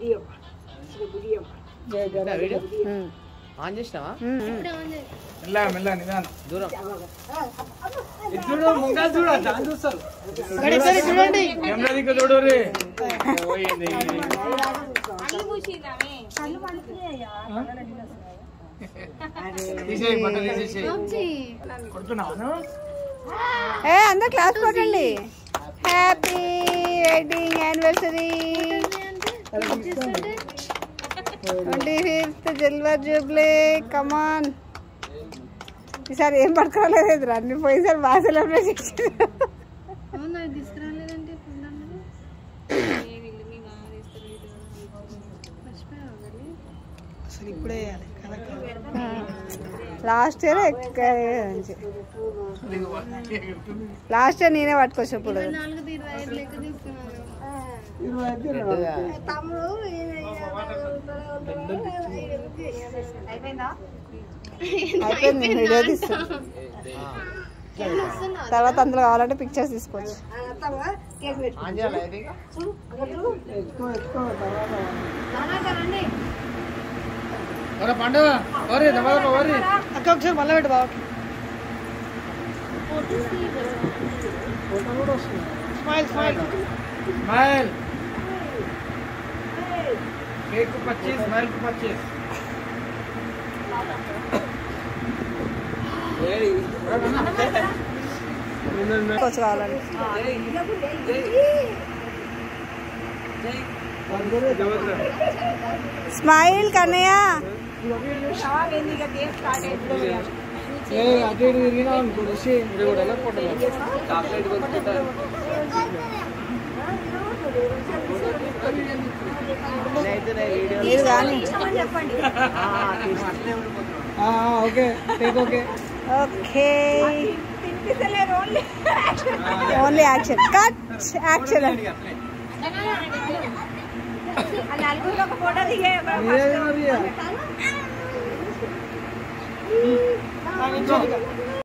ఉమ్. On చేసినావా ఉమ్, ఉమ్. మెల్ల మెల్ల నిదానం దూరం ఇది చూడు ముంగా చూడు దాన్ని చూస్తారు ఇక్కడ ఇక్కడ చూడండి కెమెరా దిక్కు చూడు రే తీసేయి బట్టలు తీసేసేయి కొడుతున్నావు ఏ అందరు క్లాస్ కొట్టండి happy wedding anniversary twenty fifth silver jubilee come on ఈసారి ఏం పట్టుకోలేదు అన్ని పోయిసారి బాగా సెలబ్రేట్ చేసారు లాస్ట్ ఇయర్ లాస్ట్ ఇయర్ నేనే పట్టుకొచ్చి ఇప్పుడు అయిపోయింది వీడియో తీస్తాను తర్వాత అందులో కావాలంటే పిక్చర్స్ తీసుకోవచ్చు ఆన్ చేయాలా ఇది ఇంకా? ఒరే పండుగ ఓరే దబా దబా ఓరే అక్క ఒకసారి మళ్ళీ పెట్టు బాబు స్మైల్ స్మైల్ स्माइल केक को पच्चीस स्माइल को पच्चीस కొంచెం కావాలండి స్మైల్ కన్నయ్య అటు ఇటు తిరిగినా అనుకో ఋషి మీరు కూడా ఎలా ఫోటో చాక్లెట్ కొనుక్కుంటారు నేనైతే వీడియో మీరు కానీ okay take okay okay only action cut action మీరే